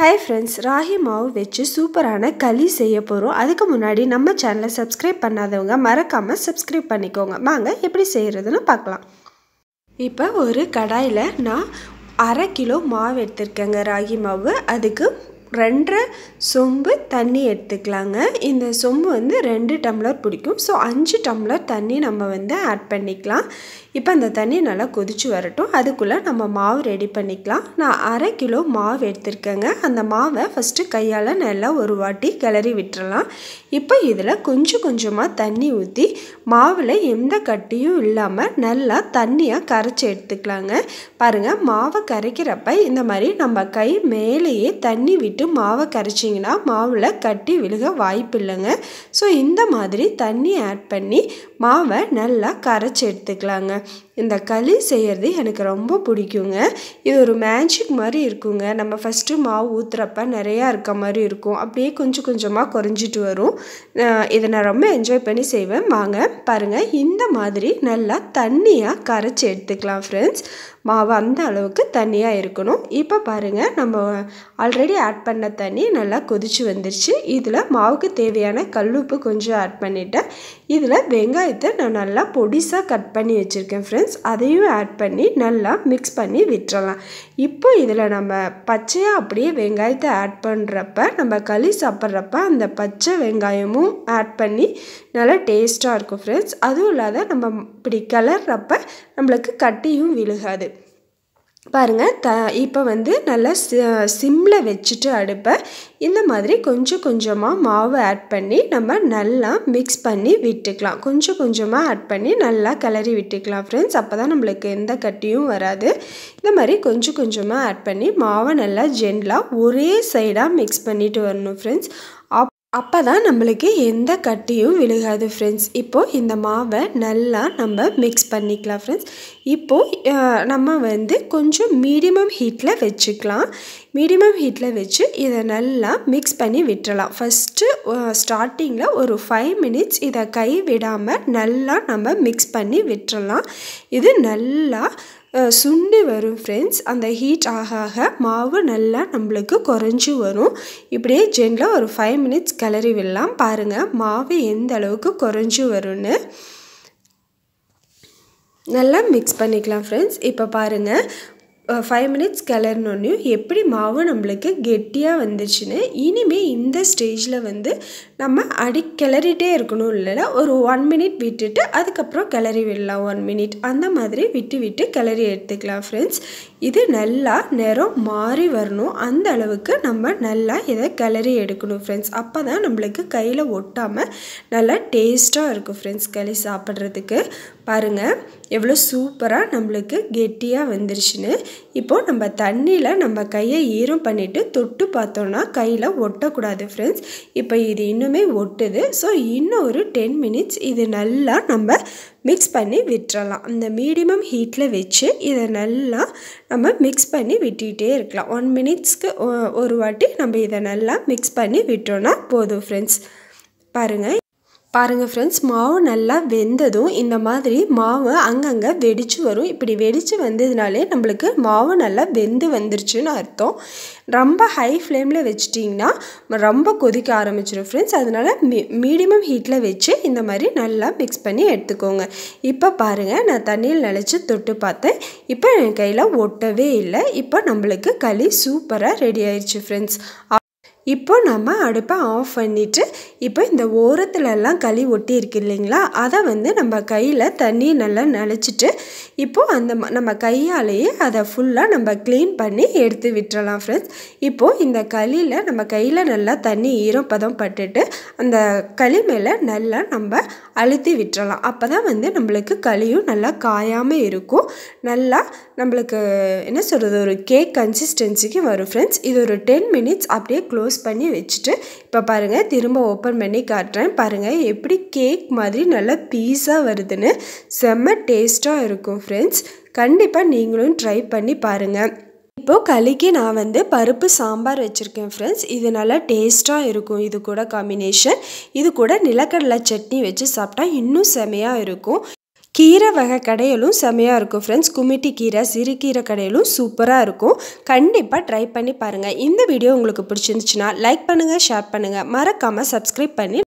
hi friends ragi மாவு வச்சு சூப்பரான களி செய்ய போகிறோம் அதுக்கு முன்னாடி நம்ம சேனலை சப்ஸ்கிரைப் பண்ணாதவங்க மறக்காமல் சப்ஸ்கிரைப் பண்ணிக்கோங்க வாங்க எப்படி செய்கிறதுன்னு பார்க்கலாம் இப்போ ஒரு கடாயில் நான் அரை கிலோ மாவு எடுத்திருக்கேங்க ராகி மாவு அதுக்கு ரெண்டரை சொம்பு தண்ணி எடுத்துக்கலாங்க இந்த சொம்பு வந்து ரெண்டு டம்ளர் பிடிக்கும் ஸோ அஞ்சு டம்ளர் தண்ணி நம்ம வந்து ஆட் பண்ணிக்கலாம் இப்போ அந்த தண்ணி நல்லா கொதிச்சு வரட்டும் அதுக்குள்ளே நம்ம மாவு ரெடி பண்ணிக்கலாம் நான் அரை கிலோ மாவு எடுத்திருக்கேங்க அந்த மாவை ஃபஸ்ட்டு கையால் நல்லா ஒரு வாட்டி கிளறி விட்டுறலாம் இப்போ இதில் கொஞ்சம் கொஞ்சமாக தண்ணி ஊற்றி மாவில் எந்த கட்டியும் இல்லாமல் நல்லா தண்ணியாக கரைச்சி எடுத்துக்கலாங்க பாருங்கள் மாவை கரைக்கிறப்ப இந்த மாதிரி நம்ம கை மேலேயே தண்ணி விட்டு மாவை கரைச்சிங்கன்னா மாவில் கட்டி விழுக வாய்ப்பு இல்லைங்க ஸோ இந்த மாதிரி தண்ணி ஆட் பண்ணி மாவை நல்லா கரைச்சி எடுத்துக்கலாங்க இந்த களி செய்கிறது எனக்கு ரொம்ப பிடிக்குங்க இது ஒரு மேஜிக் மாதிரி இருக்குங்க நம்ம ஃபஸ்ட்டு மாவு ஊற்றுறப்ப நிறையா இருக்க மாதிரி இருக்கும் அப்படியே கொஞ்சம் கொஞ்சமாக குறைஞ்சிட்டு வரும் இதை நான் ரொம்ப என்ஜாய் பண்ணி செய்வேன் வாங்க பாருங்கள் இந்த மாதிரி நல்லா தண்ணியாக கரைச்சி எடுத்துக்கலாம் ஃப்ரெண்ட்ஸ் மாவு அந்த அளவுக்கு தண்ணியாக இருக்கணும் இப்போ பாருங்கள் நம்ம ஆல்ரெடி ஆட் பண்ண தண்ணி நல்லா கொதிச்சு வந்துருச்சு இதில் மாவுக்கு தேவையான கல்லுப்பு கொஞ்சம் ஆட் பண்ணிவிட்டேன் இதில் வெங்காயத்தை நான் நல்லா பொடிசாக கட் பண்ணி வச்சுருக்கேன் ஃப்ரெண்ட்ஸ் அதையும் ஆட் பண்ணி நல்லா மிக்ஸ் பண்ணி விட்டுறலாம் இப்போ இதில் நம்ம பச்சையாக அப்படியே வெங்காயத்தை ஆட் பண்ணுறப்ப நம்ம களி சாப்பிட்றப்ப அந்த பச்சை வெங்காயமும் ஆட் பண்ணி நல்லா டேஸ்ட்டாக இருக்கும் ஃப்ரெண்ட்ஸ் அதுவும் இல்லாத நம்ம இப்படி கிளறப்ப நம்மளுக்கு கட்டியும் விழுகாது பாருங்கள் த இப்போ வந்து நல்லா சிம்மில் வச்சுட்டு அடுப்பை இந்த மாதிரி கொஞ்சம் கொஞ்சமாக மாவு ஆட் பண்ணி நம்ம நல்லா மிக்ஸ் பண்ணி விட்டுக்கலாம் கொஞ்சம் கொஞ்சமாக ஆட் பண்ணி நல்லா கிளறி விட்டுக்கலாம் ஃப்ரெண்ட்ஸ் அப்போ தான் நம்மளுக்கு எந்த கட்டியும் வராது இந்த மாதிரி கொஞ்சம் கொஞ்சமாக ஆட் பண்ணி மாவை நல்லா ஜென்லாக ஒரே சைடாக மிக்ஸ் பண்ணிட்டு வரணும் ஃப்ரெண்ட்ஸ் அப் அப்போ தான் நம்மளுக்கு எந்த கட்டியும் விழுகாது ஃப்ரெண்ட்ஸ் இப்போது இந்த மாவை நல்லா நம்ம மிக்ஸ் பண்ணிக்கலாம் ஃப்ரெண்ட்ஸ் இப்போது நம்ம வந்து கொஞ்சம் மீடியம் ஹீட்டில் வச்சுக்கலாம் மீடியம் ஹீட்டில் வச்சு இதை நல்லா மிக்ஸ் பண்ணி விட்டுறலாம் ஃபஸ்ட்டு ஸ்டார்டிங்கில் ஒரு ஃபைவ் மினிட்ஸ் இதை கை விடாமல் நல்லா நம்ம மிக்ஸ் பண்ணி விட்டுறலாம் இது நல்லா சுண்டி வரும் ஃப்ரெண்ட்ஸ் அந்த ஹீட் ஆக ஆக மாவு நல்லா நம்மளுக்கு குறைஞ்சி வரும் இப்படியே ஜென்லாக ஒரு ஃபைவ் மினிட்ஸ் கிளறி விடலாம் பாருங்கள் மாவு எந்த அளவுக்கு குறைஞ்சி வரும்னு நல்லா மிக்ஸ் பண்ணிக்கலாம் ஃப்ரெண்ட்ஸ் இப்போ பாருங்கள் ஃபைவ் மினிட்ஸ் கிளறினோன்னையும் எப்படி மாவு நம்மளுக்கு கெட்டியாக வந்துச்சுன்னு இனிமேல் இந்த ஸ்டேஜில் வந்து நம்ம அடி கிளறிட்டே இருக்கணும் இல்லைனா ஒரு ஒன் மினிட் விட்டுட்டு அதுக்கப்புறம் கிளறி விடலாம் ஒன் மினிட் அந்த மாதிரி விட்டு விட்டு கிளறி எடுத்துக்கலாம் ஃப்ரெண்ட்ஸ் இது நல்லா நிறம் மாறி வரணும் அந்த அளவுக்கு நம்ம நல்லா இதை கிளறி எடுக்கணும் ஃப்ரெண்ட்ஸ் அப்போ தான் நம்மளுக்கு கையில் ஒட்டாமல் நல்லா டேஸ்ட்டாக இருக்கும் ஃப்ரெண்ட்ஸ் களி சாப்பிட்றதுக்கு பாருங்கள் எவ்வளோ சூப்பராக நம்மளுக்கு கெட்டியாக வந்துருச்சுன்னு இப்போது நம்ம தண்ணியில் நம்ம கையை ஈரம் பண்ணிவிட்டு தொட்டு பார்த்தோன்னா கையில் ஒட்டக்கூடாது ஃப்ரெண்ட்ஸ் இப்போ இது இன்னுமே ஒட்டுது ஸோ இன்னும் ஒரு டென் மினிட்ஸ் இது நல்லா நம்ம மிக்ஸ் பண்ணி விட்டுறலாம் அந்த மீடியம் ஹீட்டில் வச்சு இதை நல்லா நம்ம மிக்ஸ் பண்ணி விட்டுக்கிட்டே இருக்கலாம் ஒன் மினிட்ஸ்க்கு ஒரு வாட்டி நம்ம இதை நல்லா மிக்ஸ் பண்ணி விட்டோன்னா போதும் ஃப்ரெண்ட்ஸ் பாருங்கள் பாருங்கள் ஃப்ரெண்ட்ஸ் மாவு நல்லா வெந்ததும் இந்த மாதிரி மாவு அங்கங்கே வெடிச்சு வரும் இப்படி வெடித்து வந்ததுனாலே நம்மளுக்கு மாவு நல்லா வெந்து வந்துருச்சுன்னு அர்த்தம் ரொம்ப ஹை ஃப்ளேமில் வச்சிட்டிங்கன்னா ரொம்ப கொதிக்க ஆரம்பிச்சிடும் ஃப்ரெண்ட்ஸ் அதனால் மீ மீடியம் ஹீட்டில் வச்சு இந்த மாதிரி நல்லா மிக்ஸ் பண்ணி எடுத்துக்கோங்க இப்போ பாருங்கள் நான் தண்ணியில் நினச்சி தொட்டு பார்த்தேன் இப்போ என் கையில் ஒட்டவே இல்லை இப்போ நம்மளுக்கு களி சூப்பராக ரெடி ஆயிடுச்சு ஃப்ரெண்ட்ஸ் இப்போ நம்ம அடுப்பை ஆஃப் பண்ணிவிட்டு இப்போ இந்த ஓரத்துலலாம் களி ஒட்டி இருக்கு இல்லைங்களா அதை வந்து நம்ம கையில் தண்ணி நல்லா நனைச்சிட்டு இப்போது அந்த நம்ம கையாலேயே அதை ஃபுல்லாக நம்ம க்ளீன் பண்ணி எடுத்து விட்டுறலாம் ஃப்ரெண்ட்ஸ் இப்போது இந்த களியில் நம்ம கையில் நல்லா தண்ணி ஈரப்பதம் பட்டுட்டு அந்த களி மேலே நல்லா நம்ம அழுத்தி விட்டுறலாம் அப்போ தான் வந்து நம்மளுக்கு களியும் நல்லா காயாமல் இருக்கும் நல்லா நம்மளுக்கு என்ன சொல்கிறது ஒரு கேக் கன்சிஸ்டன்சிக்கு வரும் ஃப்ரெண்ட்ஸ் இது ஒரு டென் மினிட்ஸ் அப்படியே க்ளோஸ் க்ளோஸ் பண்ணி வச்சுட்டு இப்போ பாருங்கள் திரும்ப ஓப்பன் பண்ணி காட்டுறேன் பாருங்கள் எப்படி கேக் மாதிரி நல்லா பீஸாக வருதுன்னு செம்ம டேஸ்ட்டாக இருக்கும் ஃப்ரெண்ட்ஸ் கண்டிப்பாக நீங்களும் ட்ரை பண்ணி பாருங்கள் இப்போது களிக்கு நான் வந்து பருப்பு சாம்பார் வச்சுருக்கேன் ஃப்ரெண்ட்ஸ் இது நல்லா டேஸ்ட்டாக இருக்கும் இது கூட காம்பினேஷன் இது கூட நிலக்கடலை சட்னி வச்சு சாப்பிட்டா இன்னும் செமையாக இருக்கும் கீரை வகை கடையிலும் செமையாக இருக்கும் ஃப்ரெண்ட்ஸ் குமிட்டி கீரை சிறுகீரை கடையிலும் சூப்பராக இருக்கும் கண்டிப்பாக ட்ரை பண்ணி பாருங்கள் இந்த வீடியோ உங்களுக்கு பிடிச்சிருந்துச்சுன்னா லைக் பண்ணுங்கள் ஷேர் பண்ணுங்கள் மறக்காமல் சப்ஸ்கிரைப் பண்ணி